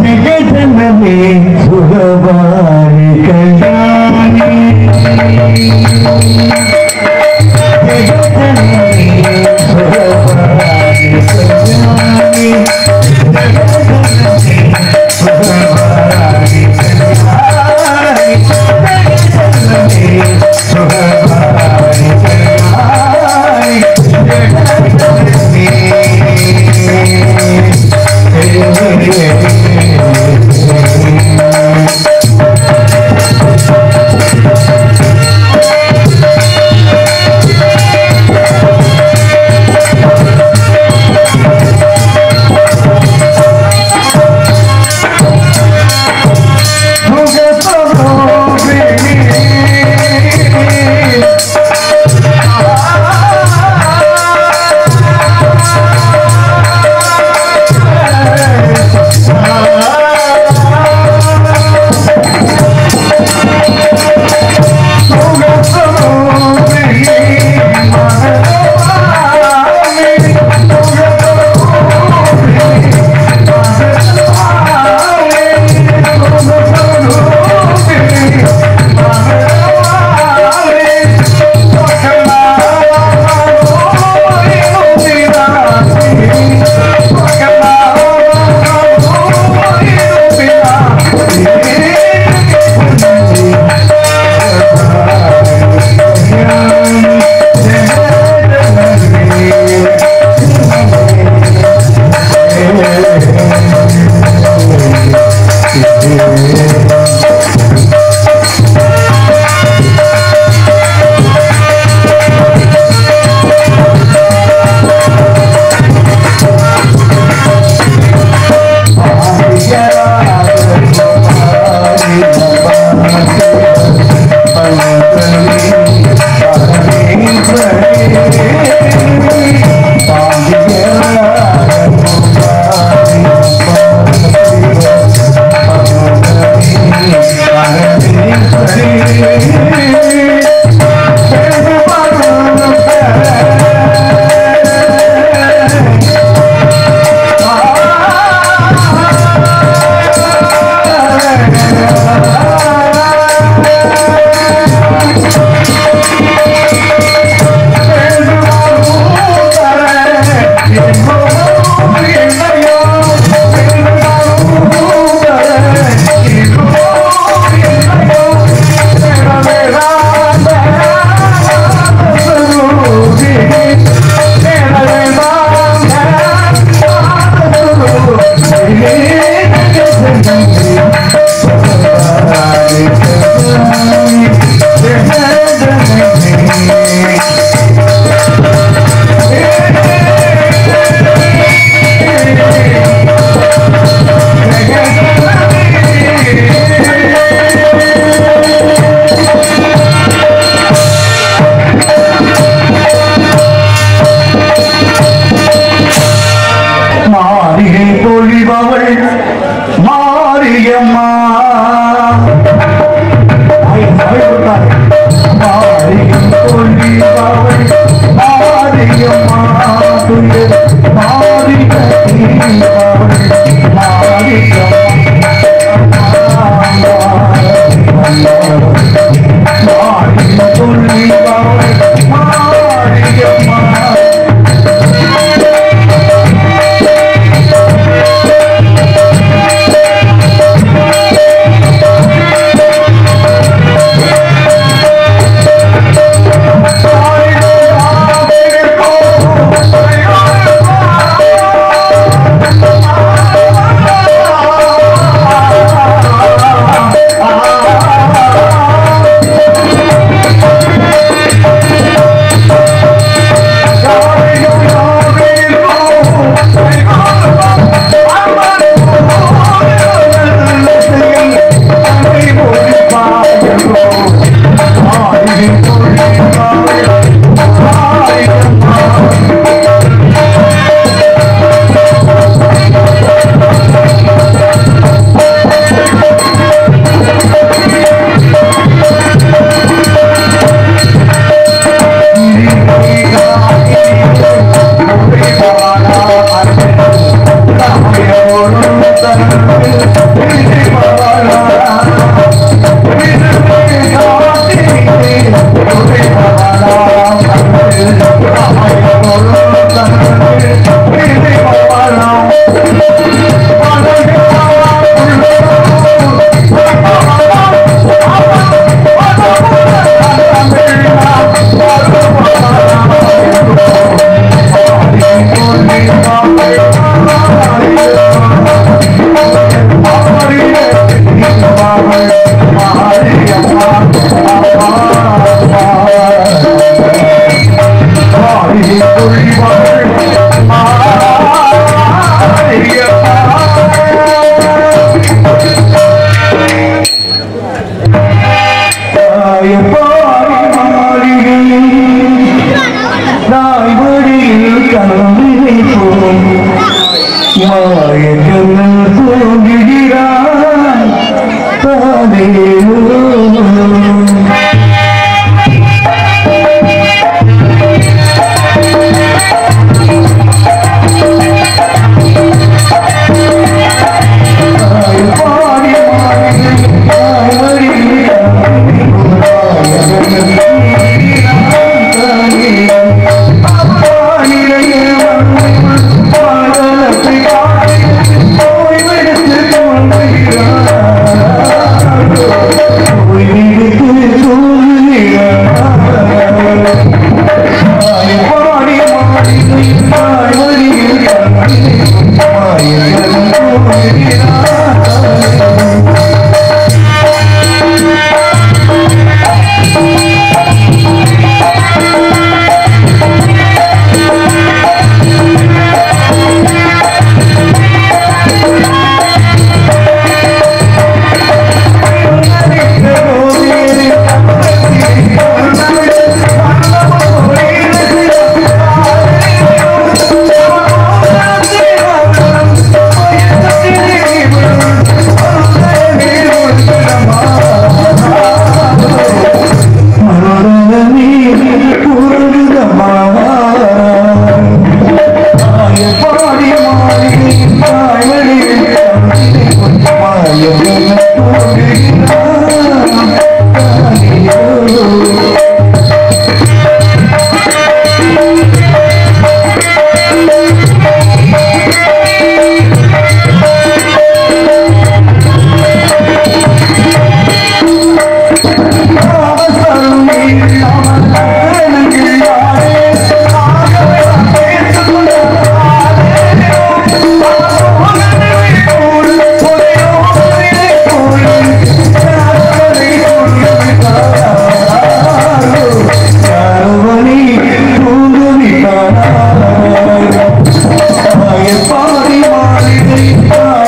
ஜெகதனமே சுகவாரி கல்யாணி ஜெகதனமே சுகவாரி கல்யாணி ஜெகதனமே சுகவாரி கல்யாணி ஜெகதனமே சுகவாரி கல்யாணி மாளிகை பொழிபவள் மாரியம்மா மாளிகை பொழிபவள் மாரியம்மா துயர் மாறிக தீர்ப்பவள் மாளிகை பொழிபவள் மாரியம்மா Thank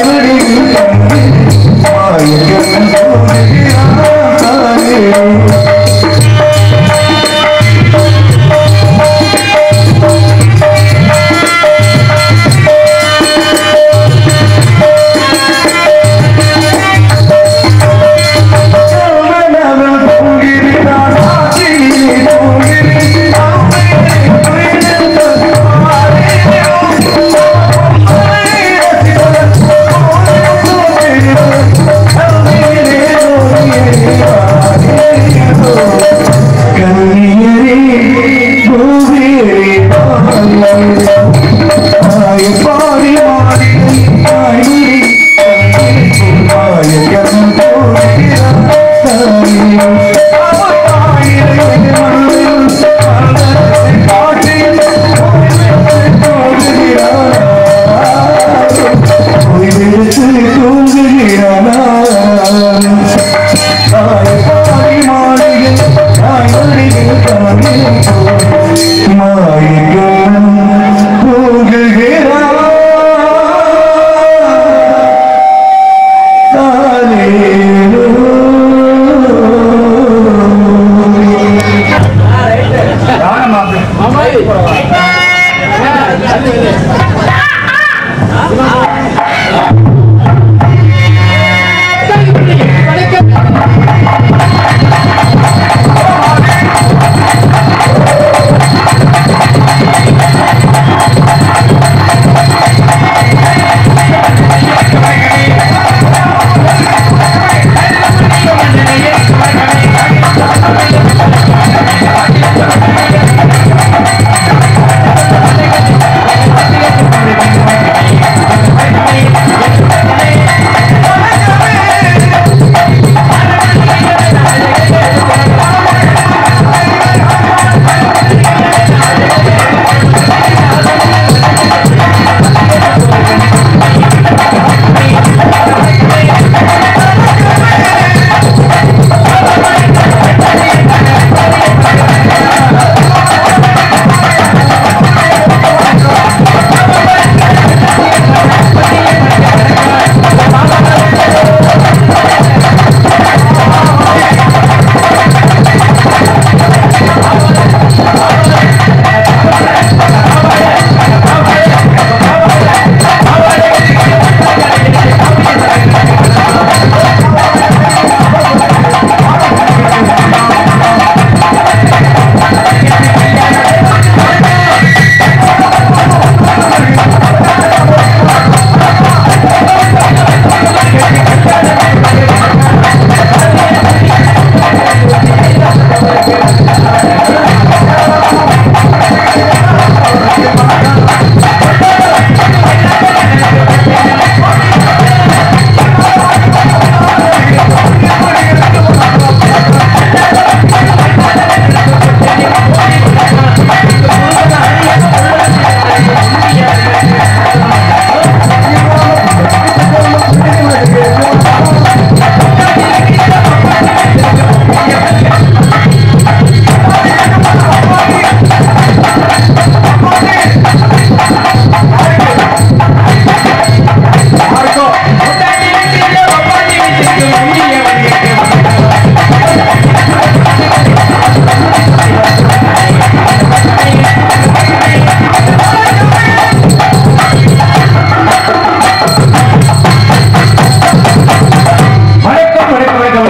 வணக்கம் வணக்கம் வணக்கம்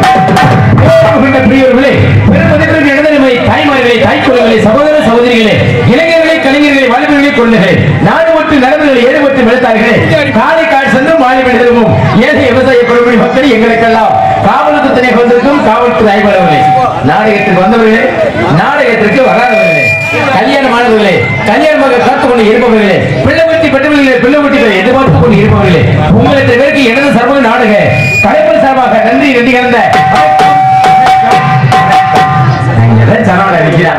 மிகுந்த பிரியவர்களே பெருமதிப்பிற்கு இடதுமை தாய்மார்களே தாய்க்குறங்களே சகோதர சகோதரிகளே இளைஞர்களே கலைஞர்களே வாலிபர்களே கொள்ளுகளே நாடு மற்றும் நலன்களை ஏழுபட்டு வெளுத்தார்களே காலை கால் சென்றும் மாலை விடுதலும் ஏழை விவசாய குழுமணி மக்கள் எங்களுக்கெல்லாம் காவலுக்கு துணை வந்திருக்கும் காவல்துறை ஆய்வாளர்களே நாடகத்திற்கு வந்தவர்களே நாடகத்திற்கு வராதவர்களே கல்யாணமானவர்களே கல்யாணமாக காத்துக் கொண்டு இருப்பவர்களே பிள்ளை வெட்டி பெற்றவர்களே பிள்ளை வெட்டிகளை எதிர்பார்த்துக் கொண்டு இருப்பவர்களே உங்களுக்கு பேருக்கு எனது சர்வ நாடக கலைப்பு சார்பாக நன்றி நன்றி கலந்த சரவண நிற்கிறார்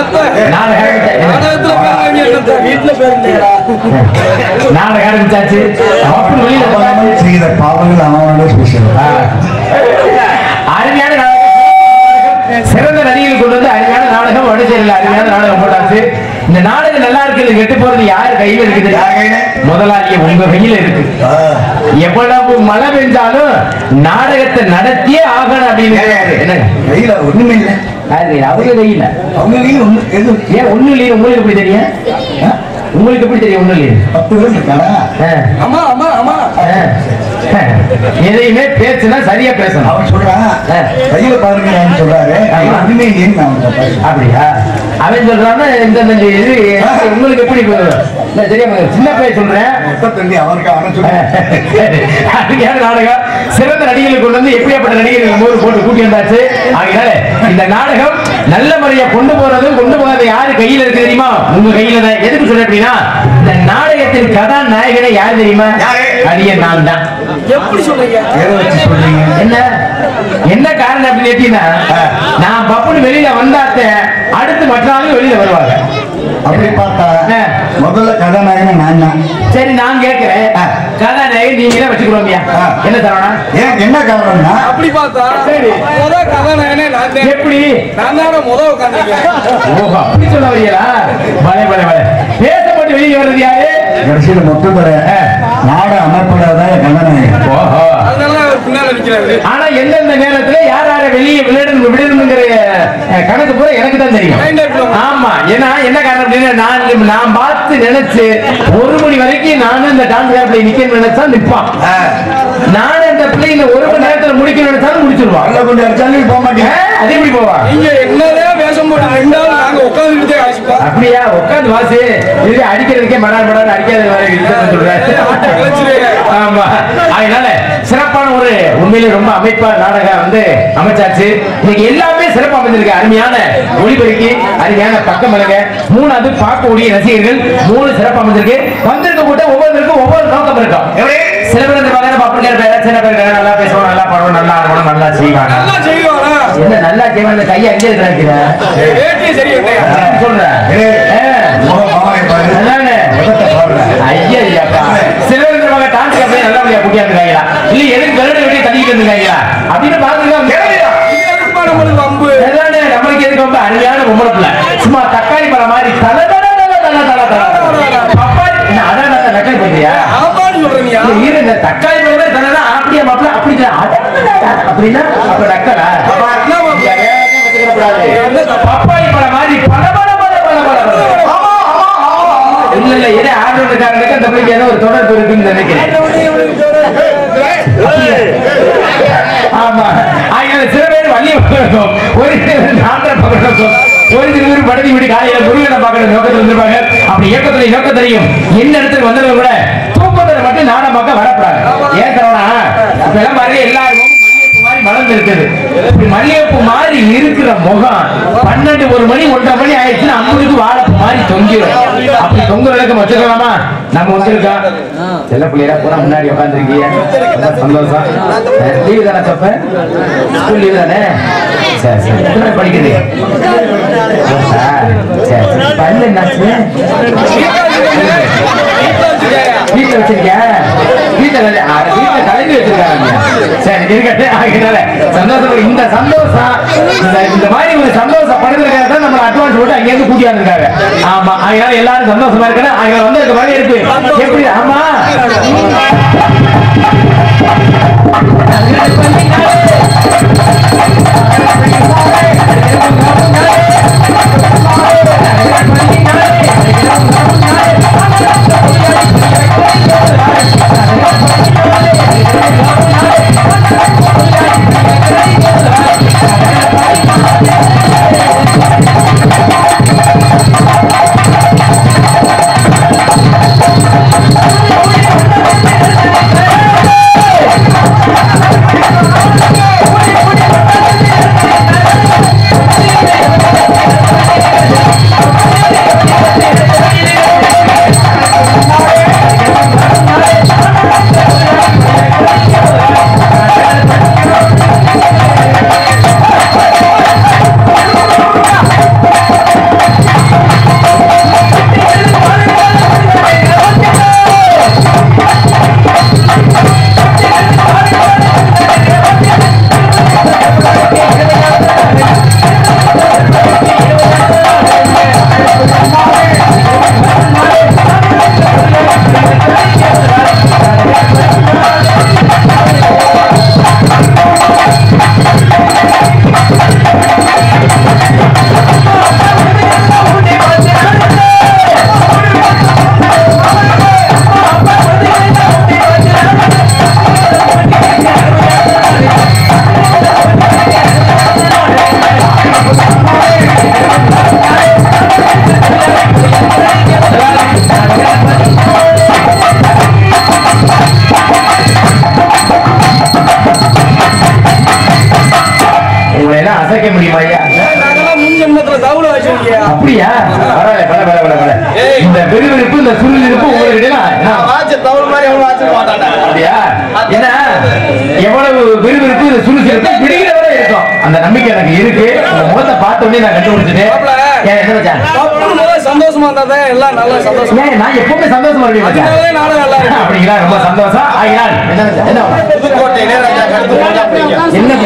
நாடகம் ஆரம்பிச்சாச்சு அப்படி வெளியில போனாச்சு செய்த பாவங்கள் அவனோட பேசுகிறார் ஆ. அருமையான நாடகம் சிறந்த நடிகர்கள் கொண்டு வந்து அருமையான நாடகம் வடசேரியில் அருமையான நாடகம் போட்டாச்சு இந்த நாடகம் நல்லா இருக்குது கெட்டு போறது யார் கையில இருக்குது முதலாளிய உங்க கையில இருக்கு ஆ. எவ்வளவு மழை பெஞ்சாலும் நாடகத்தை நடத்தியே ஆகணும் அப்படின்னு என்ன கையில ஒண்ணுமே இல்ல யாரு? அவங்க கையில அவங்க கையில ஒண்ணு எது ஏன் ஒண்ணு இல்லையே உங்களுக்கு எப்படி தெரியும் ஆ? உங்களுக்கு எப்படி தெரியும் ஒண்ணு இல்லையே பத்து பேர் இருக்காடா ஆ, அம்மா அம்மா அம்மா ஆ. எதையுமே பேசுனா சரியா பேசணும் அவன் சொல்றான் ஆ. கையில பாருங்க சொல்றாரு ஆமா. ஒண்ணுமே இல்லைன்னு நான் அவன்கிட்ட பேசுறேன். அப்படியா அவன் சொல்றான்னா இந்த இந்த இது உங்களுக்கு எப்படி இல்ல சரியா சின்ன பையன் சொல்றேன் முப்பத்தஞ்சு அவனுக்கு அவனை சொல்றேன் அதுக்கான நாடகம் சிறந்த நடிகர்களை கொண்டு வந்து எப்படியாப்பட்ட நடிகர்கள் மூணு போட்டு கூட்டி வந்தாச்சு அதனால இந்த நாடகம் நல்ல முறையா கொண்டு போறதும் கொண்டு போறது யாரு கையில இருக்கு தெரியுமா உங்க கையில தான் எதுக்கு சொல்றேன் அப்படின்னா இந்த நாடகத்தின் கதாநாயகனே யாரு தெரியுமா யாரு? அடிய நான் தான் எப்படி சொல்றீங்க எதை வச்சு சொல்றீங்க என்ன என்ன காரணம் அப்படின்னு கேட்டீங்கன்னா நான் பப்புனு வெளியில வந்தாத்த அடுத்து மற்ற ஆளுங்க வெளியில வருவாங்க அப்படி பார்த்தா ஆ. முதல்ல கதாநாயகன் நான் தான் சரி நான் கேட்கிறேன் ஆ. கதாநாயகன் நீங்களே வச்சுக்கிறோமியா ஆ. என்ன தரவனா ஏன் என்ன காரணம்னா அப்படி பார்த்தா சரி. முத கதாநாயகனே நான் தான் எப்படி நான் தானே முத உட்காந்துருக்கேன் ஓஹோ அப்படி சொல்ல வரீங்களா பலே பலே பலே பேசப்பட்டு வெளியே வர்றது யாரு கடைசியில மொத்தம் தர நாட அமைப்படாதான் கதாநாயகன் ஓஹோ அதனால அவர் பின்னால நிக்கிறாரு ஆனா எந்தெந்த நேரத்துல யார் யார வெளியே விளையாடணும் விடணுங்கிற அஹ், கணக்கு பூரா எனக்கு தான் தெரியும் Mind up ல. ஆமா ஏன்னா என்ன காரணம் அப்படின்னா நான் நான் பார்த்து நினைச்சு ஒரு மணி வரைக்கும் நானும் இந்த டான்ஸ் கேப்ல நிக்கணும்னு நினைச்சா நிப்பான் நானும் இந்த பிள்ளை இந்த ஒரு மணி நேரத்துல முடிக்கணும்னு நினைச்சாலும் முடிச்சிருவான் அள்ள கொண்டு அடிச்சாலும் போக மாட்டேன் ஏன்? அது எப்படி போவா நீங்க என்னதான் வேஷம் போட்டு ரெண்டாவது நாங்க உட்காந்துக்கிட்டே அழைச்சிப்போம் அப்படியா உட்காந்து வாசி இது அடிக்கிறதுக்கே மடார் மடார் அடிக்காத வேற இல்லைன்னு சொல்றேன் ஆமா அதனால சிறப்பான ஒரு உண்மையிலே ரொம்ப அமைப்பா நாடகம் வந்து அமைச்சாச்சு இன்னைக்கு எல்லாமே சிறப்பா அமைஞ்சிருக்கு அருமையான ஒளிபெருக்கி அருமையான பக்கமலங்க மூணாவது பார்க்கக்கூடிய ரசிகர்கள் மூணு சிறப்பா அமைஞ்சிருக்கு வந்திருக்க கூட்டம் ஒவ்வொருத்தருக்கும் ஒவ்வொரு நோக்கம் இருக்கும் எப்படி சில பேர் இந்த மாதிரி பப்பனுக்கு பேர சில பேர் நல்லா பேசுவாங்க நல்லா பாடுவோம் நல்லா ஆடுவோம் நல்லா செய்வாங்க நல்லா செய்வானா என்ன நல்லா செய்வாங்க இந்த கையை அங்கே இருக்கிறேன் வேட்டியே சரியா சொல்றேன் முகம் மாமனை பாரு அதானே. முகத்தை பாருங்க ஐயா, ஐயாப்பா. சிலர் இந்த மாதிரி டான்ஸ் கம்பெனி நல்லபடியா கூட்டியாந்துருக்காங்களா? இல்ல எதுக்கு விரட்டு வெட்டி தள்ளிக்கிட்டு இருந்திருக்காங்களா? அப்படின்னு பார்த்திருக்கோம். நம்மளுக்கு வம்பு அதானே, நம்மளுக்கு எதுக்கு ரொம்ப அருமையான பொம்பளை பிள்ளை. சும்மா தக்காளி பழம் மாதிரி தல தல தல தல தல தல. பப்பாளி- என்ன, அதான் நான் நக்கல் பண்றியா? ஆமான்னு சொல்றீங்க இல்ல, இரு, இந்த தக்காளி பழம் மாதிரி தலனா, அப்படியே மாப்பிள்ளை, அப்படி தல. அதான் அப்படின்னா, அப்ப நக்கலா? என்ன மாப்பிள்ளை? இங்க வேற எதுவும் வச்சுக்கிடக்கூடாது. பப்பாளி பழம் மாதிரி பல பல பல பல பல பல. இல்ல இல்ல இதே ஆர்வக்காரனுக்கு அந்த பிள்ளைக்கு ஏதோ ஒரு தொடர்பு இருக்குன்னு நினைக்கிறேன் ஆமா அதனால சில பேர் வள்ளிய பக்கம் ஒரு சிலர் ஆந்திர பக்கம் ஒரு சில பேர் படுத்தி விட்டு காலையில முருகனை பார்க்கற நோக்கத்தில் வந்திருப்பாங்க அப்படி இயக்கத்துல நோக்கத்திலையும் என்ன இடத்துக்கு வந்தவங்க கூட தூக்கத்துல மட்டும் நாட பார்க்க வரப்படாது ஏன் தரவனா இப்ப எல்லாம் பாருங்க எல்லாரும் மல்லிகைப்பூ மாதிரி மலர்ந்து இருக்குது இப்படி மல்லிகைப்பூ மாதிரி இருக்கிற முகம் பன்னெண்டு ஒரு மணி ஒன்றரை மணி ஆயிடுச்சுன்னா அம்பதுக்கு வாழைப்பூ மாதிரி தொங்கிடும் அப்படி தொங்குற விளக்கம் வச்சுக்கலாமா நம்ம வந்திருக்கோம் செல்ல பிள்ளையா பூரா முன்னாடி உட்காந்துருக்கீங்க ரொம்ப சந்தோஷம் லீவு தானே தப்ப ஸ்கூல் லீவு தானே சரி சரி எத்தனை நாள் படிக்குது ஆ, சரி சரி பல்லு என்னாச்சு வீட்டுல வச்சிருக்கியா வீட்டுல வந்து- ஆ, வீட்டுல கலந்து வச்சிருக்காங்க சரி இருக்கட்டும் ஆகினால சந்தோஷம் இந்த சந்தோஷம் இந்த- இந்த மாதிரி ஒரு சந்தோஷப்படுறதுக்காக தான் நம்ம அட்வான்ஸ் போட்டு அங்க இருந்து கூட்டி வந்திருக்காங்க ஆமா அதனால எல்லாரும் சந்தோஷமா இருக்கணும் அவங்க வந்து இருக்க மாதிரி இருக்கு எப்படி ஆமா Hey! அசைக்க முடியுமா ஐயா நாங்கெல்லாம் முன் ஜென்மத்துல தவுல வச்சிருக்கியா அப்படியா பரவாயில்ல பரவாயில்ல பரவாயில்ல பரவாயில்ல இந்த பெருவிருப்பு இந்த சுருளிருப்பு உங்களுக்கு என்ன? என்ன? வாட்ச தவுள் மாதிரி எவ்வளவு வாட்ச மாட்டான்டா அப்படியா ஏன்னா எவ்வளவு விறுவிறுப்பு இந்த சுறுசுறுப்பு பிடிக்கிற வரை இருக்கும் அந்த நம்பிக்கை எனக்கு இருக்கு உங்க முகத்தை பார்த்த உடனே நான் கண்டுபிடிச்சிட்டேன் ஏன் என்ன மச்சான் தப்புன்னு முதல்ல சந்தோஷமா இருந்தா தான் எல்லாம் நல்லா சந்தோஷமா ஏன் நான் எப்பவுமே சந்தோஷமா இருக்கேன் மச்சான் அதனாலே நானும் நல்லா இருக்கேன் அப்படிங்களா ரொம்ப சந்தோஷம் ஆகினால் என்ன மச்சான்? என்ன மச்சான்? புதுக்கோட்டை இளையராஜா கருத்து போட்டா பிடிக்கும் என்ன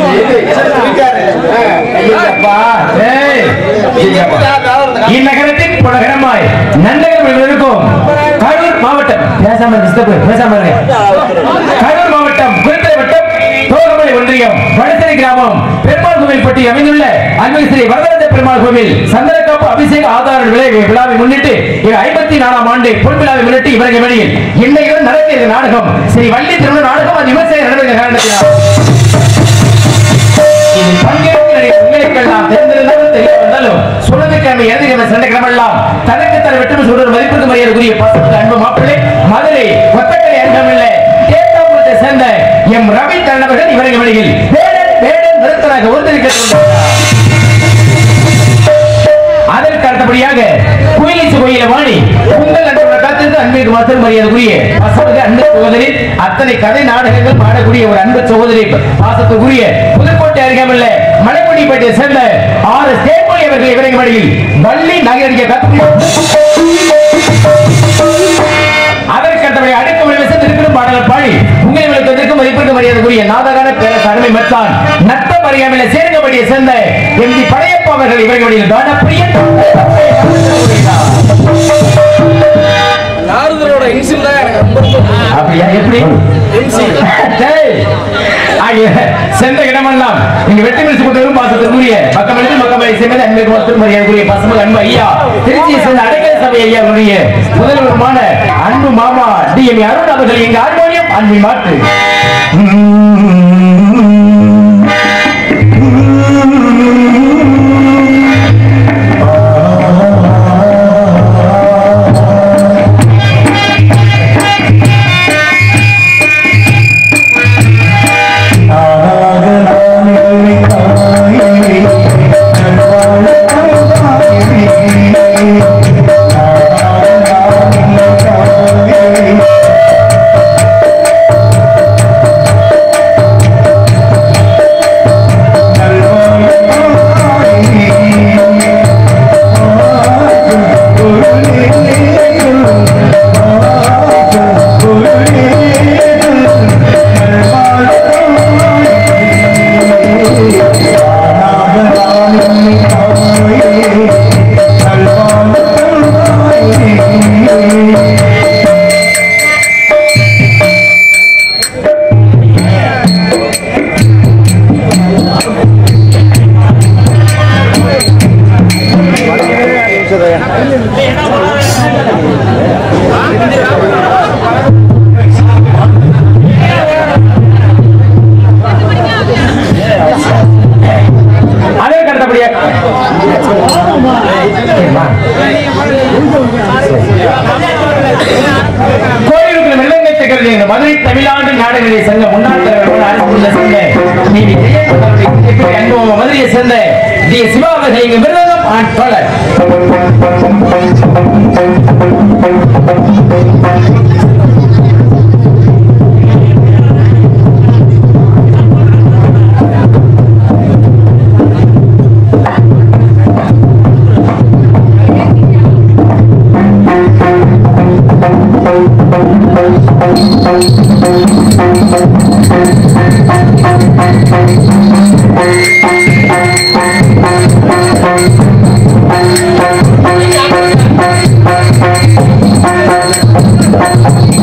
ஐயப்பா, ஏய், ஐயப்பா. இந்நகரத்தின் புலகரமாய் நன்னகரம் இருக்கும் கரூர் மாவட்டம் பேசாம disturb, பேசாம இருங்க. கரூர் மாவட்டம் குருத்தலை வட்டம் தோகமலை ஒன்றியம் வடசேரி கிராமம் பெருமாள் கோவில் பட்டி அமைந்துள்ள அன்பில் ஸ்ரீ வரதராஜ பெருமாள் கோவில் சந்தனக்காப்பு அபிஷேக ஆதார விலை விழாவை முன்னிட்டு இது ஐம்பத்தி நாலாம் ஆண்டு பொன் விழாவை முன்னிட்டு இவரது வெளியில் இன்னைக்கு நடத்திய நாடகம் ஸ்ரீ வள்ளி திருமண நாடகம் அது விமர்சனம் நடந்த காரணத்தினால் இதில் பங்கேற்க நடிகர் உங்களுக்கெல்லாம் தெரிந்திருந்தாலும் தெரிய வந்தாலும் சுழற்சிக்கிழமை இறுதிக்கிழமை சண்டைக்கிழமை எல்லாம் தனக்கு தன் வெற்றி சொல்ற மதிப்பிற்கு மரியாதைக்குரிய பசுக்கு அன்பு மாப்பிள்ளை மதுரை ஒத்தக்கரை அருகாமையில் தேத்தாபுரத்தை சேர்ந்த எம் ரவி தலைவர்கள் இவரது வழியில் வேடன் வேடன் நிறுத்தனாக ஒருத்தரிக்க அதற்கு அடுத்தபடியாக குயிலிச்சு கோயில வாணி உங்கள் நண்பர்கள் காத்திருந்து அன்பிற்கு மாத்திரம் மரியாதைக்குரிய பசங்க அன்பு சகோதரி அத்தனை கதை நாடகங்கள் பாடக்கூடிய ஒரு அன்பு சகோதரி பாசத்துக்குரிய புதுக்கோட்டை அருகாமல்ல மலைப்பட்டிப்பேட்டை சேர்ந்த ஆறு தேன்மொழி அவர்கள் இவரங்க வழியில் வள்ளி நகரடிக்க கத்து அதற்கு அடுத்தபடி அடுத்த மொழி திருப்பிடும் பாடல் பாடி உங்களை விளக்கத்திற்கு மதிப்பிற்கு மரியாதைக்குரிய நாதகான பேரரசு அருமை மச்சான் நத்தம் அறியாமல சேர்க்கபடியை சேர்ந்த எம் டி படையப்பா அவர்கள் இவர்களுடைய தானப்பிரியன் நாரதரோட இன்சில் தான் எனக்கு ரொம்ப ரொம்ப பிடிக்கும். அப்படியா எப்படி டேய், ஆகிய சென்ற இடமெல்லாம் நீங்க வெற்றி மிரிச்சு கொண்டு பாசத்திற்குரிய பக்கம் எழுதி பக்கம் செய்வது அன்பு மருத்துவ மரியாதைக்குரிய பசுமல் அன்பு ஐயா திருச்சியை சேர்ந்த அடைக்கல சபை ஐயா அவருடைய முதல்வருமான அன்பு மாமா டி எம் அருண் அவர்கள் எங்க ஹார்மோனியம் அன்பை மாற்று அதற்கு அடுத்தபடியாக கோயிலுக்கு வெள்ளங்கை திகழ்ந்த இந்த மதுரை தமிழ்நாடு நாடுகளிலே சங்க முன்னாள் தலைவரான அரசுள்ள சங்க நீதி ஜெயக்குமார் அவருடைய குறிப்பிட்ட அனுபவம் மதுரையை சேர்ந்த டி சிவா அவர்கள் இங்கு விருதம் ஆண் தோழர் Thank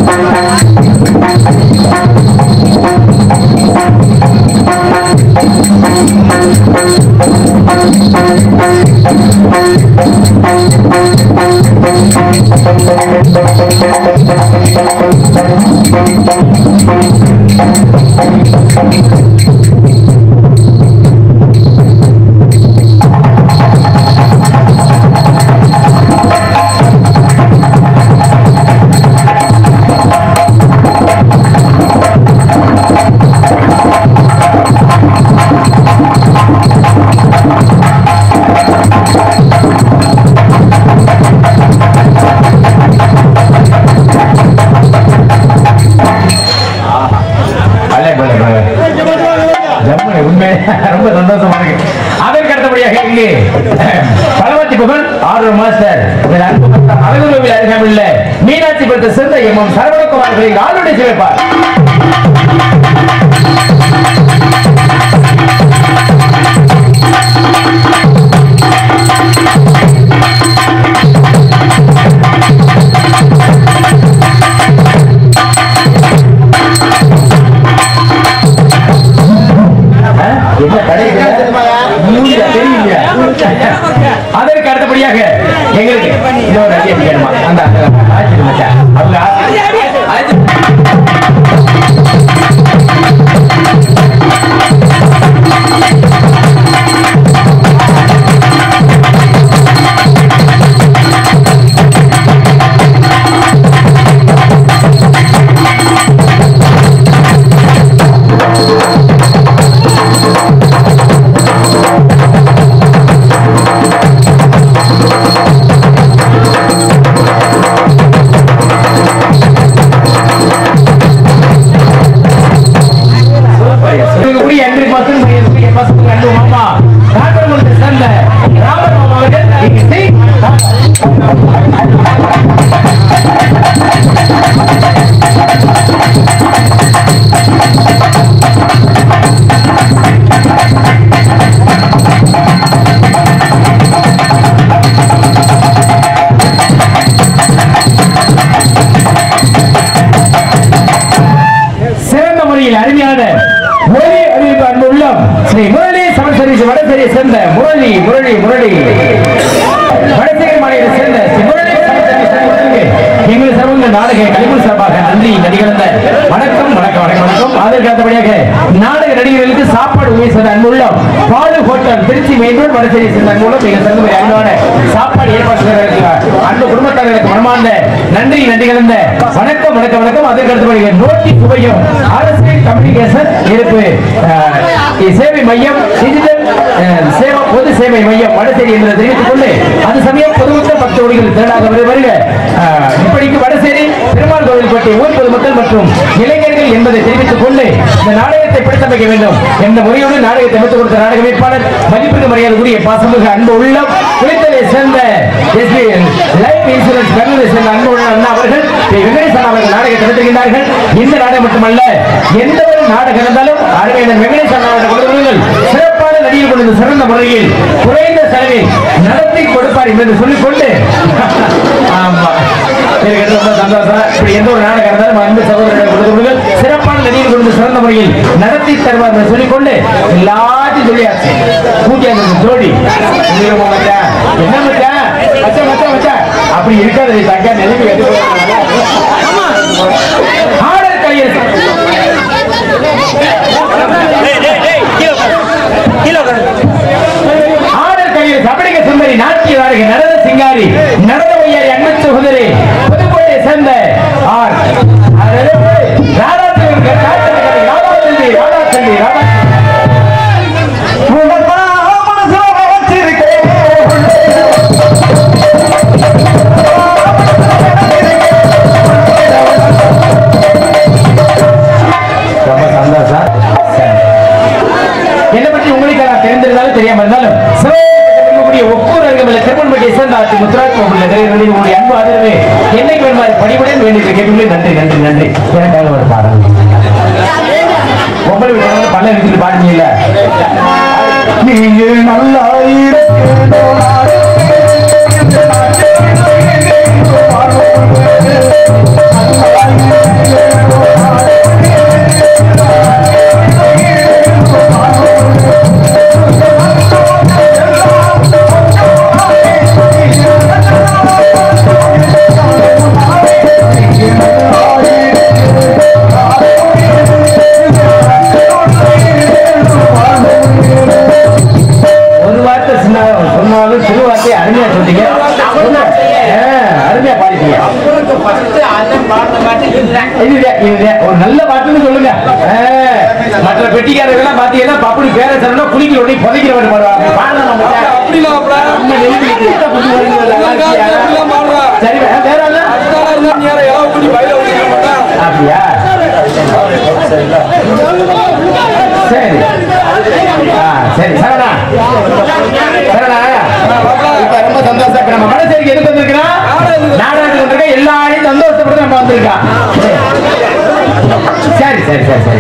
ரொம்ப சந்தோஷமா இருக்கு அதற்கு அடுத்தபடியாக இங்கு பலவத்தி புகழ் ஆறு மாஸ்டர் உங்கள் அன்பு பக்தர் அழகுருவில் அருகாமையுள்ள மீனாட்சி பெற்ற சிறந்த எம் எம் சரவணகுமார் அவர்களின் ஆளுடைய சிவப்பார் என்ன கடை மூஞ்சா தெரியலையா? அதற்கு அடுத்தபடியாக எங்களுக்கு இன்னொரு அடி அடிக்கணுமா அந்த அந்த ஆட்சி மச்சான் அவங்க ஆட்சி இருக்கக்கூடிய அன்பு பசங்க இருக்கக்கூடிய பசங்க அன்பு மாமா காட்டுமலை சேர்ந்த ராமர் மாமா அவர்கள் இங்கு செய்- சிறந்த முறையில் அருமையான மொழி அறிவிப்பு அன்பு உள்ளம் ஸ்ரீ முரளி சமன் சர்வீஸ் வடசேரியை சேர்ந்த முரளி முரளி முரளி வடசேரி மாநிலத்தை சேர்ந்த ஸ்ரீ முரளி சமன் சர்வீஸ் அவர்களுக்கு எங்கள் சர்வங்க நாடக கலைஞர் சார்பாக நன்றி நடிகர்ந்த வணக்கம் வணக்கம் வணக்கம் வணக்கம் அதற்கு அடுத்தபடியாக நாடக நடிகர்களுக்கு சாப்பாடு உதவி செய்த அன்புள்ளம் Balu hotel Tiruchi main road Vadasery சேர்ந்த அன்புள்ளம் எங்கள் சர்வ அன்பான சாப்பாடு ஏற்பாடு செய்திருக்கிறார் அன்பு குடும்பத்தார்களுக்கு மனமார்ந்த நன்றி நன்றி கலந்த வணக்கம் வணக்கம் வணக்கம் அதற்கு அடுத்தபடியாக நோட்டி சுவையும் அரசு கம்யூனிகேஷன் இருப்பு அஹ், சேவை மையம் டிஜிட்டல் அஹ், சேவை பொது சேவை மையம் வடசேரி என்பதை தெரிவித்துக் கொண்டு அது சமயம் பொதுமக்கள் பக்த ஒடிகள் திரளாக வரு- வருக அஹ், இப்படிக்கு வடசேரி பெருமாள் கோவில்பட்டி ஊர் பொதுமக்கள் மற்றும் இளைஞர்கள் என்பதை தெரிவித்துக் கொண்டு இந்த நாடகத்தை பிடித்தமைக்க வேண்டும் என்ற முறையோடு நாடகத்தை அமைத்துக் கொடுத்த நாடக வேட்பாளர் மதிப்பிற்கு மரியாதைக்குரிய பாசமிகு அன்பு உள்ளம் குளித்தலை சேர்ந்த எஸ்பி லைஃப் இன்சூரன்ஸ் பெங்களூரை சேர்ந்த அன்பு உள்ள அண்ணா அவர்கள் ஸ்ரீ வெங்கடேசன் அவர்கள் நாடகத்தை நடத்துகின்றார்கள் இந்த நாடகம் மட்டுமல்ல எந்த ஒரு நாடகம் இருந்தாலும் அருமையான வெங்கடேசன் அவர்கள் கொடுத்தவர்கள் சிறப்பான நடிகர் கொண்டு சிறந்த முறையில் குறைந்த செலவில் நடத்தி கொடுப்பார் என்று சொல்லிக்கொண்டு ஆமா எனக்கு ரொம்ப சந்தோஷம் இப்படி எந்த ஒரு நாடகம் இருந்தாலும் அன்பு சகோதரர்கள் கொடுத்தவர்கள் சிறப்பான நடிகர் கொண்டு சிறந்த முறையில் நடத்தி தருவார் என்று சொல்லிக்கொண்டு எல்லாத்தையும் சொல்லியாச்சு கூட்டி அந்த ஜோடி உங்க மச்சான் என்ன மச்சான் மச்சான் மச்சான் மச்சான் அப்படி இருக்காது நீ தக்கா நிலைமை கட்டு ஆடர் கையில் ஆடர் கையில் கபடிக சுந்தரி நாட்டிய வாடகை நடன சிங்காரி நடன வையாரி அன்பு சகோதரி புதுக்கோட்டை சேர்ந்த ஆர் ராதா செல்வி ராதா செல்வி ராதா செல்வி ராதா ரொம்ப சந்தோஷம் சரி. என்னை பற்றி உங்களுக்கு நான் தெரிந்திருந்தாலும் தெரியாம இருந்தாலும் சிவகங்கை ஒவ்வொரு அருகமில்ல திருமணப்பட்டியை சேர்ந்த ஆட்சி முத்துராஜ் கோவில் நிறைவேறி உங்களுடைய அன்பு ஆதரவு என்னைக்கு வருமாறு பணிபுடன் வேண்டிய கேட்டுள்ளே நன்றி நன்றி நன்றி எனக்காக ஒரு பாடல் பொம்பளை வீட்டு பல்ல எடுத்துட்டு பாடுறீங்கல்ல நீங்கள் நல்லா ஒரு வார்த்தை சின்ன சொன்னாலும் சிறு வார்த்தை அருமையா சொன்னீங்க ஆ, அருமையா பாடிட்டீங்க இதுதான், இதுதான். ஒரு நல்ல பாட்டுன்னு சொல்லுங்க ஆ, மற்ற பெட்டிக்காரர்கள் எல்லாம் பாத்தீங்கன்னா பப்புனு பேர சொன்னா குளிக்கிற உடனே புதைக்கிற மாதிரி பாடுவாங்க பாடலாம் நம்ம. அப்படிலாம் அப்பல நம்ம நெருங்கி கிட்ட புத்தி வருகிறது. அப்படிலாம் பாடுறா சரி வே- வேற என்ன? அதனால இருந்தா நீ யாரை எல்லாம் கூட்டி பயில விட்டுக்க மாட்டா அப்படியா சரி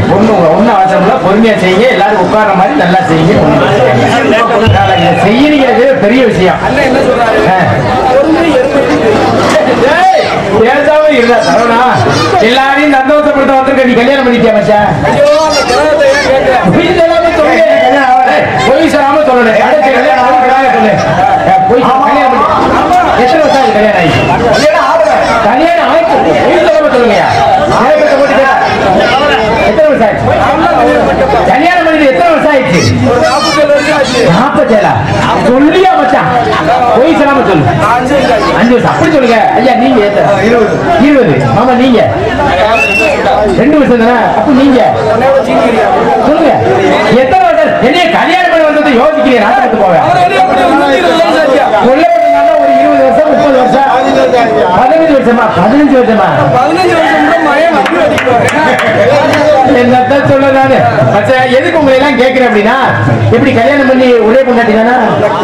ஒண்ணு ஒண்ணு அவசரம் இல்ல பொறுமையா செய்யுங்க எல்லாரும் உட்கார்ற மாதிரி நல்லா செய்யுங்க ஒண்ணும் பிரச்சனை இல்ல. இதை செய்யணுங்கிறது பெரிய விஷயம் அண்ணன் என்ன சொல்றாரு ஆ. பொறுமை எருமை ஏய், பேசாம இருந்தா சரவணா எல்லாரையும் சந்தோஷப்படுத்த வந்திருக்க நீ கல்யாணம் பண்ணிட்டியா மச்சான் ஐயோ அந்த கிரகத்தை ஏன் கேட்க பொய் சொல்லாம சொல்லு. ஏய், பொய் சொல்லாம சொல்லணும். அடுத்த கல்யாணம் ஆகும், கல்யாணம் சொல்லு. ஏய், பொய் சொல்லாம கல்யாணம் பண்ணு. எத்தனை வருஷம் ஆகுது கல்யாணம் ஆகி? கல்யாணம் ஆயிடுச்சு. பொய் சொல்லாம சொல்லுங்கய்யா. நேரத்தை போட்டு கேட்டா. எத்தனை வருஷம் ஆயிடுச்சு? கல்யாணம் பண்ணி எத்தனை வருஷம் ஆயிடுச்சு ஒரு நாற்பத்தேழு வருஷம் ஆச்சு நாற்பத்தேழா சொல்லியா மச்சான் பொய் சொல்லாம சொல்லு நான் அஞ்சு வருஷம் ஆச்சு அஞ்சு வருஷம் அப்படி சொல்லுங்க ஐயா நீங்க எத்தனை? இருபது இருபது ஆமா நீங்க ரெண்டு வருஷம் தானே அப்ப நீங்க உன்னையோட சீக்கிரியா சொல்லுங்க எத்தனை வருஷம் என்னைய கல்யாணம் பண்ணி வந்தது யோசிக்கிறேன் நாட்டுக்கு போவேன் அவர் வெளியே அப்படி வந்து இருபது வருஷம் ஆச்சியா கொல்லப்பட்டனால ஒரு இருபது வருஷம் முப்பது வருஷம் பதினஞ்சு வருஷமா பதினஞ்சு வருஷமா பதினஞ்சு வருஷம் கூட மயம் அப்படி அடிப்பாரு என்னத்தான் சொல்ல நானு மச்சான், எதுக்கு உங்களை எல்லாம் கேட்கிறேன் அப்படின்னா எப்படி கல்யாணம் பண்ணி ஒரே பொண்டாட்டி தானா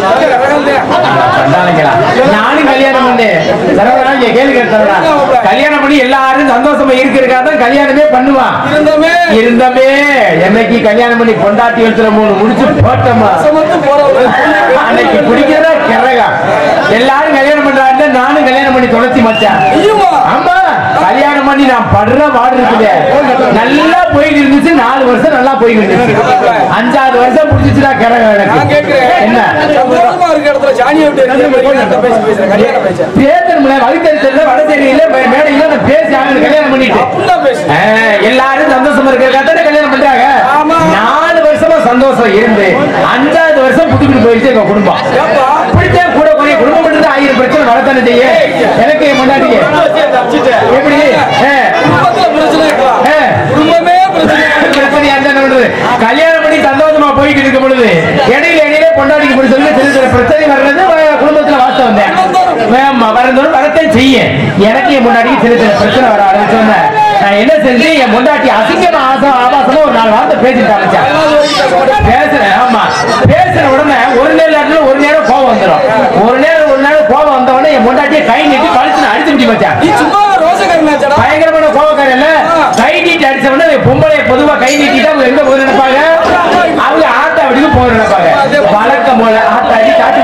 கண்டானுங்களா? நானும் கல்யாணம் பண்ணேன் சரவணா இங்க கேள்வி கேட்டா கல்யாணம் பண்ணி எல்லாரும் சந்தோஷமா இருக்கிறதுக்காக தான் கல்யாணமே பண்ணுவான் இருந்தமே இருந்தமே என்னைக்கு கல்யாணம் பண்ணி பொண்டாட்டி வச்சுற மூணு முடிச்சு போட்டோமா சமத்து போறவங்க அன்னைக்கு குடிக்கிறதா கிறகா எல்லாரும் கல்யாணம் பண்றாங்க நானும் கல்யாணம் பண்ணி தொலைச்சி மச்சான் ஐயோமா ஆமா கல்யாணம் பண்ணி நான் படுற பாடு இருக்குது நல்லா போயிட்டு இருந்துச்சு நாலு வருஷம் நல்லா போயிட்டு இருந்துச்சு அஞ்சாவது வருஷம் முடிஞ்சிச்சுடா கிறகம் நான் எனக்கு கேட்கிறேன் என்ன சந்தோஷமா இருக்க இடத்துல சாணியை விட்டு எரிஞ்ச மாதிரி கல்யாணத்தை பேசி பேசுறேன் கல்யாணம் பேச பேசணும்ல வகுத்தறிச்சல வடசேரியில மேடையில நான் பேசி அவங்க கல்யாணம் பண்ணிட்டு அப்படிதான் பேசு ஆ, எல்லாரும் சந்தோஷமா இருக்கிற கல்யாணம் பண்றாங்க ஆமா. நாலு வருஷமா சந்தோஷம் இருந்து அஞ்சாவது வருஷம் புதுப்பிட்டு போயிடுச்சு எங்க குடும்பம் ஏப்பா அப்படித்தே கூட குறைய குடும்பம் மட்டும் ஆயிரம் பிரச்சனை வரத்தானே செய்ய எனக்கு என் முன்னாடியே எப்படி ஆ, குடும்பத்துல பிரச்சனை இருக்கலாம் ஆ. குடும்பமே பிரச்சனை பிரச்சனையா இருந்தா என்ன பண்றது? கல்யாணம் பண்ணி சந்தோஷமா போயிட்டு இருக்கும் பொழுது இடையில இடையில பொண்டாடிக்கு பிடிச்சது சில சில பிரச்சனை வர்றது வ- குடும்பத்துல வாஸ்தவம் தான் ஆமா வரந்தோறும் வரத்தான் செய்ய எனக்கு என் முன்னாடி சில சில பிரச்சனை வர ஆரம்பிச்சோன்னே நான் என்ன செஞ்சு என் முண்டாட்டி அசிங்கமா ஆசம் ஆபாசமா ஒரு நாலு வார்த்தை பேசிட்டு ஆரம்பிச்சேன் பேசுறேன் ஆமா பேசுற உடனே ஒரு நேரம் ஒரு நேரம் கோவம் வந்துடும் ஒரு நேரம் ஒரு நேரம் கோவம் வந்த உடனே என் முண்டாட்டியை கை நீட்டி கழுத்து அடிச்சு விட்டு வச்சேன் நீ சும்மா ரோசக்காரனாச்சடா பயங்கரமான கோபக்காரன் இல்ல கை நீட்டி அடிச்ச உடனே பொம்பளை பொதுவா கை நீட்டிட்டு அவங்க எங்க போய் நினைப்பாங்க அவங்க ஆத்தா வீட்டுக்கு போய் நினைப்பாங்க வழக்கம் போல ஆத்தா அடி காட்டு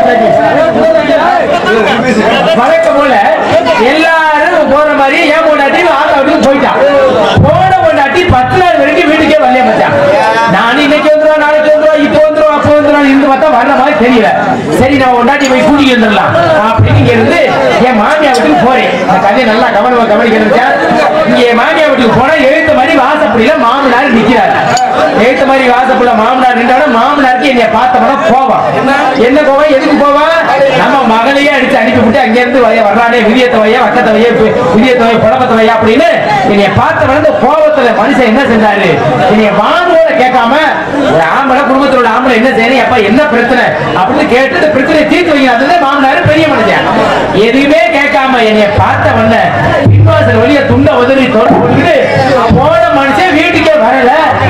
சாட்டி வழக்கம் போல எல்லாரும் போற மாதிரி ஏன் பொண்டாட்டி ஆத்தா வீட்டுக்கு போயிட்டான் போன பொண்டாட்டி பத்து நாள் வரைக்கும் வீட்டுக்கே வரலையே மச்சான் நான் இன்னைக்கு வந்துருவா நாளைக்கு வந்துருவா இப்போ வந்துருவா அப்போ வந்துருவா இருந்து பார்த்தா வர்ற மாதிரி தெரியல சரி நான் பொண்டாட்டி போய் கூட்டிட்டு வந்துடலாம் அப்படின்னு இங்க இருந்து என் மாமியா வீட்டுக்கு போறேன் அந்த கதையை நல்லா கவனமா கவனிக்கிறேன் இங்க என் மாமியா வீட்டுக்கு போனா எழுத்த மாதிரி வாசப்படியில மாமனார் நிக்கிறாரு எழுத்த மாதிரி வாசப்படியில மாமனார் நின்றாட மாமனாருக்கு என்னைய பார்த்தோம்னா கோவம் என்ன கோவம் எதுக்கு கோவம் நம்ம மகளையே அடிச்சு அனுப்பி விட்டு அங்க இருந்து வய வர்றானே விதியத்தை வையா வக்கத்தை வைய விதியத்தை வை புடப்பத்தை வையா அப்படின்னு என்னைய பார்த்தவன இந்த கோபத்துல மனுஷன் என்ன செஞ்சாரு என்னைய வாங்கோட கேட்காம ஒரு ஆம்பளை குடும்பத்தில் உள்ள ஆம்பளை என்ன செய்யணும் அப்பா என்ன பிரச்சனை அப்படின்னு கேட்டு இந்த பிரச்சனையை தீர்த்து வைங்க அதுதான் மாமனார் பெரிய மனுஷன் எதுவுமே கேட்காம என்னைய பார்த்த உடனே பின்வாசல் வழிய துண்டை உதறி தொடர்பு போட்டுக்கிட்டு போன மனுஷன் வீட்டுக்கே வரல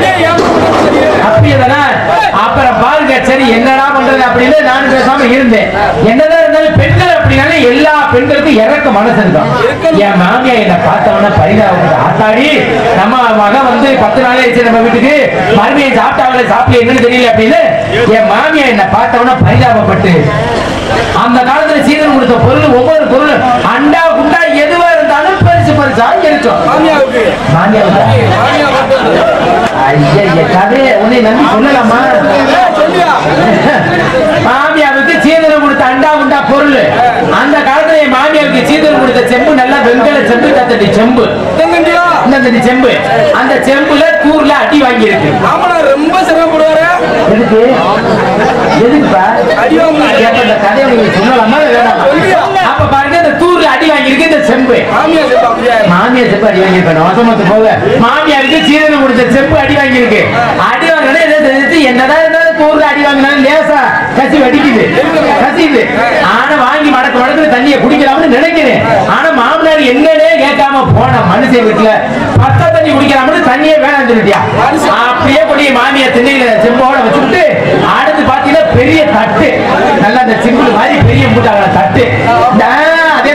அப்படியேதானே அப்புறம் பாருங்க சரி என்னடா பண்றது அப்படின்னு நானும் பேசாம இருந்தேன் என்னதான் இருந்தாலும் பெண்கள் அப்படின்னாலே எல்லா பெண்களுக்கும் இறக்க மனசு இருக்கும் என் மாமியா என்ன பார்த்தவன பரிதாபம் ஆத்தாடி நம்ம மகன் வந்து பத்து நாளே ஆச்சு நம்ம வீட்டுக்கு மறுமையை சாப்பிட்டாங்களே சாப்பிட்டு என்னன்னு தெரியல அப்படின்னு என் மாமியா என்ன பார்த்தவன பரிதாபப்பட்டு அந்த காலத்துல சீதன் கொடுத்த பொருள் ஒவ்வொரு பொருள் அண்டா குண்டா எதுவா இருந்தாலும் பரிசு பரிசா இருக்கும் மாமியாவுக்கு மாமியாவுக்கு மாமியா வந்து ஐயா கதையை உன்னை நம்பி சொல்லலாமா சொல்லியா மாமியாவுக்கு சீதனம் கொடுத்த அண்டா உண்டா பொருள் அந்த காலத்துல என் மாமியாவுக்கு சீதனம் கொடுத்த செம்பு நல்லா வெண்கல செம்பு தத்தடி செம்பு தங்கண்டியா இந்த தடி செம்பு அந்த செம்புல கூர்ல அடி வாங்கி இருக்கு ஆமாடா ரொம்ப சிரமப்படுவாரு எதுக்கு எதுக்குப்பா அடி வாங்க அப்ப இந்த கதையை உங்களுக்கு சொல்லலாமா இல்ல வேணாமா அப்ப பாருங்க இந்த தூர்ல அடி வாங்கி இருக்கு இந்த செம்பு மாமியா சொல்ல அப்படியா மாமியார் செப்பு அடி வாங்கியிருக்கணும் வசமத்து போக மாமியாருக்கு சீரனம் கொடுத்த செப்பு அடி வாங்கியிருக்கு அடி வாங்கினா என்ன தெரிஞ்சு என்னதான் இருந்தாலும் தூர்ல அடி வாங்கினாலும் லேசா கசி வடிக்குது கசியுது ஆனா வாங்கி மடக்கு மடக்கு தண்ணியை குடிக்கலாம்னு நினைக்கிறேன் ஆனா மாமனார் என்னன்னே கேட்காம போன மனுஷன் வீட்டுல பத்த தண்ணி குடிக்கலாம்னு தண்ணியே வேணாம் சொல்லிட்டியா அப்படியே கொடி மாமியா திண்ணையில செம்போட வச்சுட்டு அடுத்து பாத்தீங்கன்னா பெரிய தட்டு நல்லா அந்த சிம்பிள் மாதிரி பெரிய மூட்டாங்க தட்டு நான் அதே மாதிரி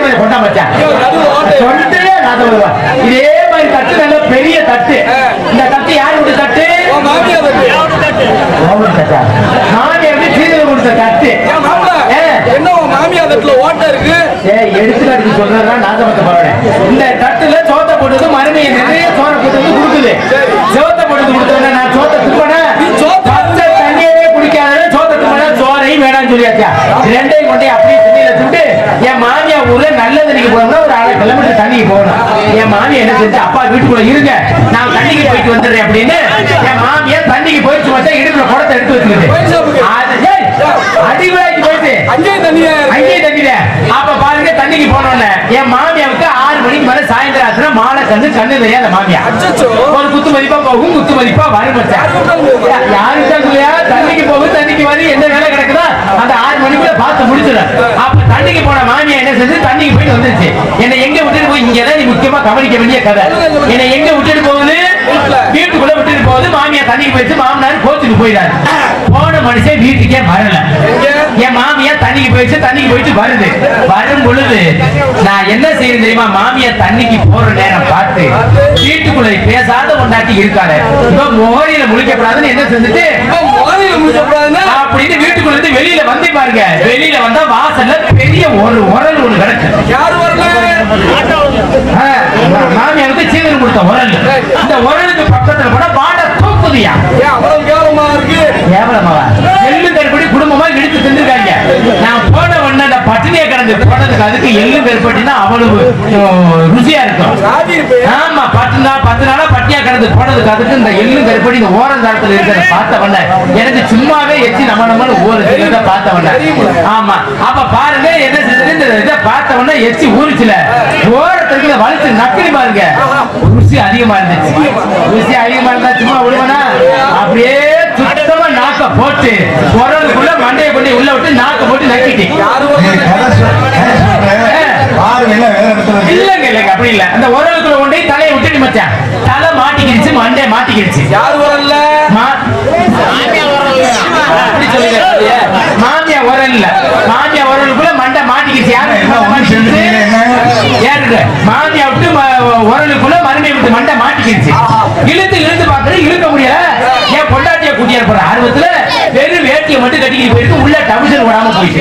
கொஞ்சம் கொண்டா மச்சான் ஐயோ, நடுவுல ஓட்டை. சொல்லிட்டே நான் சொல்லுவேன். இதே மாதிரி தட்டு நல்ல பெரிய தட்டு இந்த தட்டு யாரு விட்டு தட்டு உன் மாமியார் தட்டு. ஓவர் தட்டா நான் எப்படி சீதல கொடுத்த தட்டு ஏன் மாப்பிள? ஏ. என்ன உன் மாமியார் தட்டுல ஓட்டை இருக்கு ஏய், எடுத்துக்காட்டுக்கு சொல்றதுதான் நாகப்பட்ட பாருங்க இந்த தட்டுல சோத்த போட்டது மறுமையை நிறைய சோற போட்டது கொடுக்குது சோத்த போட்டது கொடுத்தவன நான் சோத்த துப்பனேன் நீ சோத்த பச்சை தண்ணியவே குடிக்காத சோத்த துப்பன சோறையும் வேணாம்னு சொல்லியாச்சா ரெண்டையும் கொண்டு அப்படியே தண்ணியில சுட்டு என் மாமியா ஊர்ல நல்ல தண்ணிக்கு போகணும்னா ஒரு அரை கிலோமீட்டர் தண்ணிக்கு போகணும் என் மாமியா என்ன செஞ்சு அப்பா வீட்டுக்குள்ள இருங்க நான் தண்ணிக்கு போயிட்டு வந்துடுறேன் அப்படின்னு என் மாமியா தண்ணிக்கு போயிட்டு வச்சா இடுப்புல குடத்தை எடுத்து வச்சுக்கிட்டு அது ஏய், அடிவிழாக்கு போயிட்டு அங்கேயும் தண்ணியா இருக்கு அங்கேயே தண்ணில அப்ப பாருங்க தண்ணிக்கு போனோம்ல என் மாமியாவுக்கு ஆறு மணிக்கு மேல சாயந்தரம் ஆச்சுன்னா மாலை கண்ணு கண்ணு தெரியாத மாமியா அச்சச்சோ. ஒரு குத்து மதிப்பா போகும் குத்து மதிப்பா வரும் மச்சான். யாரு கூப்பிட்டாலும் போகுமா? யா- யாருக்கு தான் சொல்லியா தண்ணிக்கு போகும் தண்ணிக்கு வரும் எந்த வேலை கிடக்குதோ அந்த ஆறு மணிக்குள்ள பார்த்து முடிச்சிடும் அப்ப தண்ணிக்கு போன மாமியா என்ன செஞ்சு தண்ணிக்கு போயிட்டு வந்துருச்சு என்னை எங்க விட்டுட்டு போய் இங்கதான் நீ முக்கியமா கவனிக்க வேண்டிய கதை என்னை எங்க விட்டுட்டு போகுது வீட்டுக்குள்ள விட்டுட்டு போகுது மாமியா தண்ணிக்கு போயிடுச்சு மாமனார் கோச்சுக்கு போயிடாரு போன மனுஷன் வீட்டுக்கே வரல என் மாமியா தண்ணிக்கு போயிடுச்சு தண்ணிக்கு போயிட்டு வருது வரும் பொழுது நான் என்ன செய்யணும் தெரியுமா மாமியா தண்ணிக்கு போற நேரம் பார்த்து வீட்டுக்குள்ள பேசாத கொண்டாட்டி இருக்காரு இப்ப மோரியில முழிக்கப்படாதுன்னு என்ன செஞ்சுட்டு இப்ப மோதியில முடிச்சக்கூடாதுன்னா அப்படின்னு வீட்டுக்குள்ள இருந்து வெளியில வந்து பாருங்க வெளியில வந்தா வாசல்ல பெரிய ஒரு உரல் ஒண்ணு கிடக்கு யாரு வரல ஆ, மா- மாமியாருக்கு சீதனம் கொடுத்த உரல் இந்த உரலுக்கு பக்கத்துல கூட பாட தூக்குதியா ஏன் அவ்வளவு கேவலமா இருக்கு கேவலமாவா எள்ளு கருப்படி குடும்பமா இடிச்சு தின்னுருக்காங்க நான் போன உடனே அந்த பட்டினியை கடந்து போனதுக்கு அதுக்கு எள்ளு கருப்பட்டினா அவ்வளவு அஹ், ருசியா இருக்கும் சாதி இருப்பே ஆமா பத்து நாள் பத்து நாளா பட்டியா கடந்து போனதுக்கு அதுக்கு இந்த எள்ளு கருப்படி இந்த ஓரந்தாரத்துல இருக்கிறத பார்த்த உடனே எனக்கு சும்மாவே எச்சி நம்ம நம்ம ஊறுச்சு பார்த்த உடனே ஆமா அப்ப பாருங்க என்ன செஞ்சது இந்த இதை பார்த்த உடனே எச்சி ஊறுச்சுல ஓரத்துக்கு இதை வலிச்சு நக்கடி பாருங்க ருசி அதிகமா இருந்துச்சு ருசி அதிகமா இருந்தா சும்மா விடுவனா அப்படியே சுத்தமா நாக்க போட்டு குரலுக்குள்ள மண்டையை கொண்டு உள்ள விட்டு நாக்க போட்டு நக்கிட்டு யாரு நீ வரல கதை சொல்- கதை சொல்றேன். பாருங்க எல்லாம் வேற இடத்துல இருக்கு. இல்லங்க இல்லங்க அப்படி இல்ல அந்த உரலுக்குள்ள கொண்டு போய் தலையை விட்டுட்டு மச்சான் தலை மாட்டிக்கிடுச்சு மண்டை மாட்டிக்கிடுச்சு யாரு வரல மா- அப்படி சொல்லுங்க மாமியா உரல் இல்ல மாமியா உரலுக்குள்ள மண்டை மாட்டிக்கிச்சு யாரு என்ன ஒண்ணு சொல்றீங்க, என்ன? யாருக்கு மாமியா விட்டு ம- உரலுக்குள்ள மறுபடியும் விட்டு மண்டை மாட்டிக்கிடுச்சு இழுத்து இழுத்து பாக்குறது இழுக்க முடியல ஏன் பொண்டாட்டிய கூட்டியா போற ஆர்வத்துல வெறும் வேட்டியை மட்டும் கட்டிக்கிட்டு போயிருக்கு உள்ள டவுசர் விடாம போயிட்டு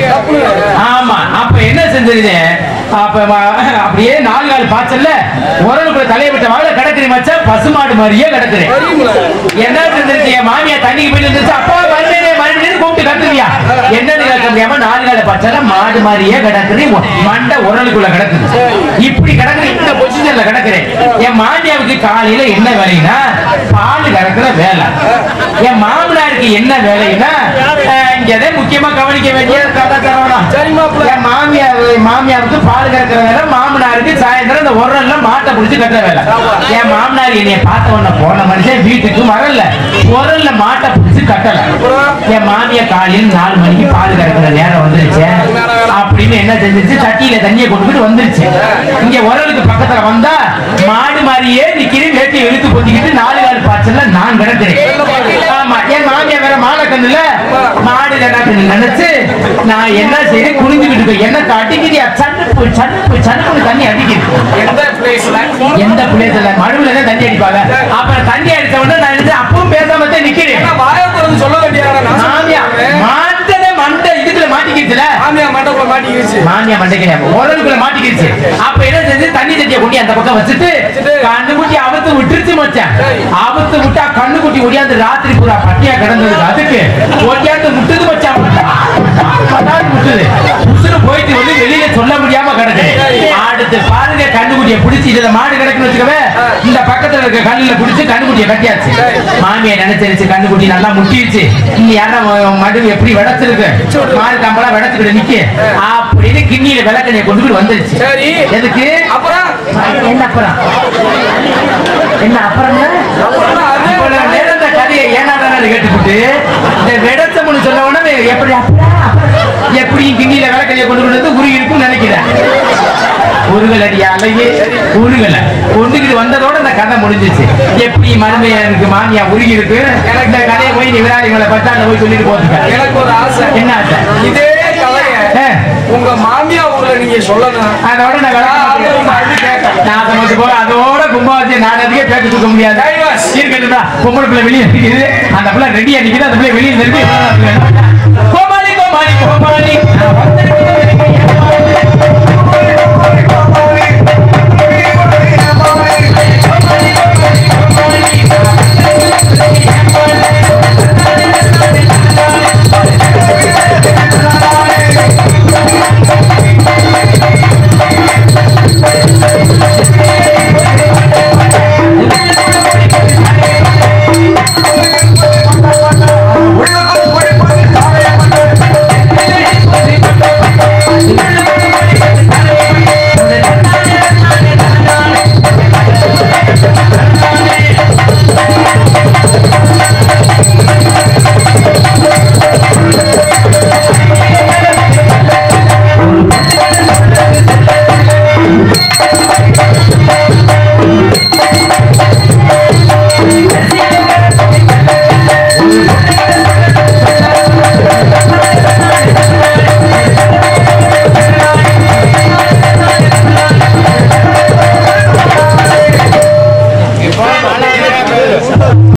ஆமா அப்ப என்ன செஞ்சது அப்ப ம- அப்படியே நாலு நாள் பாய்ச்சல்ல உரலுக்குள்ள தலையை விட்ட வாழ கிடக்குறீ மச்சான் பசுமாடு மாதிரியே கிடக்குறேன் தெரியுங்களா என்ன செஞ்சிருச்சு என் மாமியா தண்ணிக்கு போயிட்டு இருந்துச்சு அப்பா மறுபடியும் மறுபடியும் கூப்பிட்டு கத்துவியா என்னன்னு கேட்க முடியாம நாலு கால பச்சால மாடு மாதிரியே கிடக்குது உ- மண்டை உரலுக்குள்ள கிடக்குது இப்படி கிடக்குற இந்த பொசிஷன்ல கிடக்குறேன் என் மாமியாவுக்கு காலையில என்ன வேலைன்னா பால் கறக்குற வேலை என் மாமனாருக்கு என்ன வேலைன்னா அஹ், இங்கதான் முக்கியமா கவனிக்க வேண்டிய கதை தரணும் சரி மாப்பிள என் மாமியார் மாமியாருக்கு பால் கறக்கிற வேலை மாமனாருக்கு சாயந்தரம் இந்த உரல்ல மாட்டை பிடிச்சி கட்டுற வேலை என் மாமனார் என்னைய பார்த்த உடனே போன மனுஷன் வீட்டுக்கு வரல உரல்ல மாட்டை பிடிச்சி கட்டல என் மாமியா காலையில் நாலு மணிக்கு பால் கறக்கிற நேரம் வந்துருச்சு அப்படின்னு என்ன செஞ்சிருச்சு சட்டியில தண்ணியை கொண்டுகிட்டு வந்துருச்சு இங்க உரலுக்கு பக்கத்துல வந்தா மாடு மாதிரியே நிக்கிறேன் வேட்டி இழுத்து பொத்திக்கிட்டு நாலு கால் பாய்ச்சல்ல நான் கிடக்குறேன் ஆமா என் மாமியா வேற மாலை கண்ணுல மாடு கிடக்குன்னு நினைச்சு நான் என்ன செய்யறேன் குனிஞ்சுக்கிட்டு இருக்கேன் என்ன அடிக்குது சன்னு சன்னு சன்னு தண்ணி அடிக்குது எந்த பிளேஸ்ல எந்த பிளேஸ்ல மடுவுல தான் தண்ணி அடிப்பாங்க அப்புறம் தண்ணி அடிச்ச உடனே நான் நினைச்சேன் அப்பவும் பேசாம தான் நிக்கிறேன் வாய திறந்து சொல்ல வேண்டியதானே நான் மாமியா சொல்றேன். மாட்டனே மண்டை இதுக்குள்ள மாட்டிக்கிச்சுல மாமியா மண்டபத்துல மாட்டிக்கிச்சு மாமியா மண்டைக்கு உடலுக்குள்ள மாட்டிக்கிச்சு அப்ப என்ன செஞ்சு தண்ணி தட்டிய கொண்டு அந்த பக்கம் வச்சுட்டு கண்ணுக்குட்டி அவுத்து விட்டுருச்சு மச்சான் அவுத்து விட்டா கண்ணுக்குட்டி ஒடியாந்து ராத்திரி பூரா பட்டியா கிடந்தது அதுக்கு ஒடியாந்து முட்டுது மச்சான் பட்டாந்து முட்டுது உசுறு போயிட்டு வந்து வெளியில சொல்ல முடியாம கிடக்கு அடுத்து பாருங்க கண்ணுக்குட்டியை பிடிச்சி இதுல மாடு கிடக்குன்னு வச்சுக்கவே இந்த பக்கத்துல இருக்க கல்லுல பிடிச்சு கண்ணுக்குட்டியை கட்டியாச்சு மாமியை நினைச்சிருச்சு கண்ணுக்குட்டி நல்லா முட்டிருச்சு இங்க யாரும் மடு எப்படி விடச்சிருக்கு மாடு கம்பளா விடச்சுக்கிட்டு நிக்க அப்படின்னு கிண்ணியில விளக்கணையை கொண்டு வந்துருச்சு சரி எதுக்கு அப்புறம் என்ன அப்புறம் என்ன அப்புறம் அப்புறம் அது இவ்வளவு நேரம் இந்த கதையை ஏனாதானு கேட்டுக்கிட்டு இந்த வெடச்சம்னு சொன்ன உடனே எப்படி அப்புறம் எப்படி கிண்ணியில விளக்கணையை கொண்டு வந்து உருகி இருக்கும்னு நினைக்கிறேன் உருகல் அடி அழகி உருகல கொண்டுகிட்டு வந்ததோட இந்த கதை முடிஞ்சிச்சு எப்படி மருமையா இருக்கு மாமியா உருகி இருக்கு எனக்கு இந்த கதையை போய் நீ விராடி மேல பத்தாண்டு போய் சொல்லிட்டு போட்டுக்க எனக்கு ஒரு ஆசை என்ன ஆச்சு இதே கதைய ஆ. உங்க மாமியா ஊர்ல நீங்க சொல்லணும் அதோட நான் நான் அது விளக்கம் மறுபடியும் கேட்டேன். நான் சமைச்சு போக அதோட கும்பாவசி நான் அதிக பேச தூக்க முடியாது டைவர்ஸ். இருக்கட்டும்டா பொம்பளை பிள்ளை வெளியே நிக்குது அந்த பிள்ளை ரெடியா நிக்குது அந்த பிள்ளை வெளியே நிறுத்தி கோமாளி கோமாளி கோமாளி நான் வந்திருக்கிறேன்